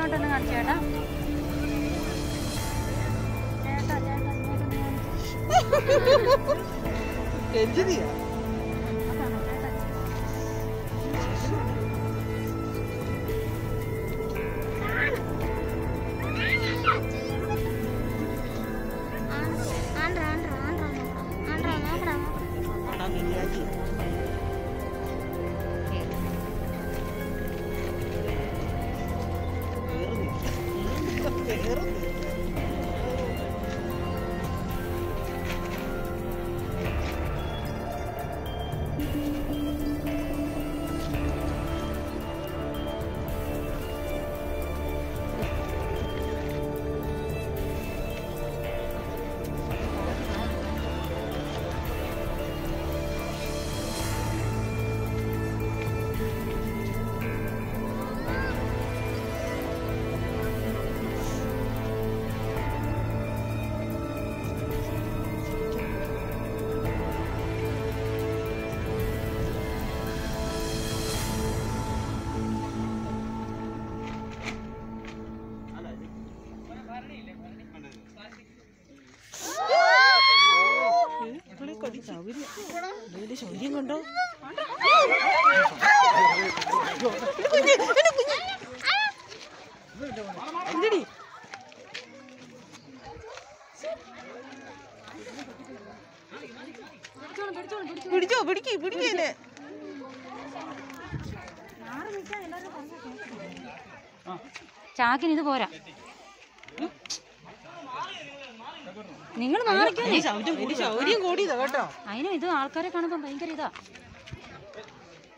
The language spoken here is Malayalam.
ഇങ്ങോട്ടൊന്ന് കാണിച്ചു ചേട്ടാ ചേട്ടാ ചേട്ടാ ഇങ്ങോട്ടൊന്ന് കാണിച്ച്. രഞ്ജിനിയാ അതാണോ ചേട്ടാ ആണ്ട്രാ ആണ്ട്രാ ആണ്ട്രാ ആണ്ട്രാ നോക്കടാ ആടാ മിനിയാജി ഇവളെ കൊതി ചൗര്യം ഇതിന്റെ ശൗര്യം കണ്ടോ കുഞ്ഞ്, എന്റെ കുഞ്ഞ്. എന്തെടി പിടിച്ചോ പിടിക്ക് പിടിക്കല്ലേ ചാക്കിന് ഇത് പോരാ നിങ്ങൾ മാറിക്കോ ശൗര്യം കൂടി ശൗര്യം കൂടിയതാ കേട്ടോ അതിനും ഇത് ആൾക്കാരെ കാണുമ്പോൾ ഭയങ്കര ഇതാ